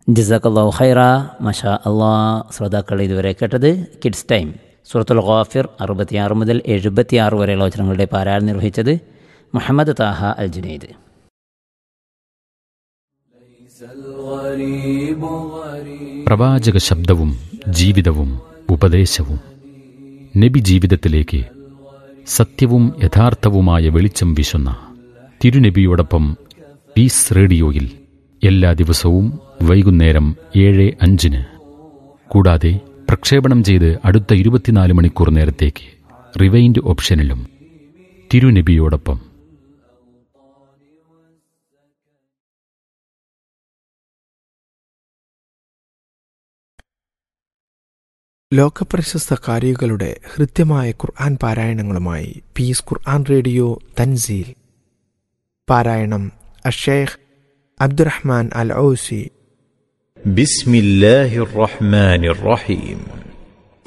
ജസാഖല്ലാഹു ഖൈറ മഷാ അള്ളാ ശ്രോതാക്കൾ ഇതുവരെ കേട്ടത് കിഡ്സ് ടൈം സൂറത്തുൽ ഖാഫിർ അറുപത്തിയാറ് മുതൽ എഴുപത്തിയാറ് വരെയുള്ള വചനങ്ങളുടെ പാരായണം നിർവഹിച്ചത് മുഹമ്മദ് താഹ അൽ ജുനൈദ് പ്രവാചക ശബ്ദവും ജീവിതവും ഉപദേശവും നബി ജീവിതത്തിലേക്ക് സത്യവും യഥാർത്ഥവുമായ വെളിച്ചം വീശുന്ന തിരുനബിയോടൊപ്പം പീസ് റേഡിയോയിൽ എല്ലാ ദിവസവും വൈകുന്നേരം ഏഴ് അഞ്ചിന് കൂടാതെ പ്രക്ഷേപണം ചെയ്ത് അടുത്ത ഇരുപത്തിനാല് മണിക്കൂർ നേരത്തേക്ക് റിവൈൻഡ് ഓപ്ഷനിലും തിരുനബിയോടൊപ്പം ലോകപ്രശസ്ത കാരികളുടെ ഹൃദ്യമായ ഖുർആൻ പാരായണങ്ങളുമായി പീസ് ഖുർആൻ റേഡിയോ തൻസീൽ പാരായണം അഷേഖ് അബ്ദുറഹ്മാൻ അൽ ഔസി بسم الله الرحمن الرحيم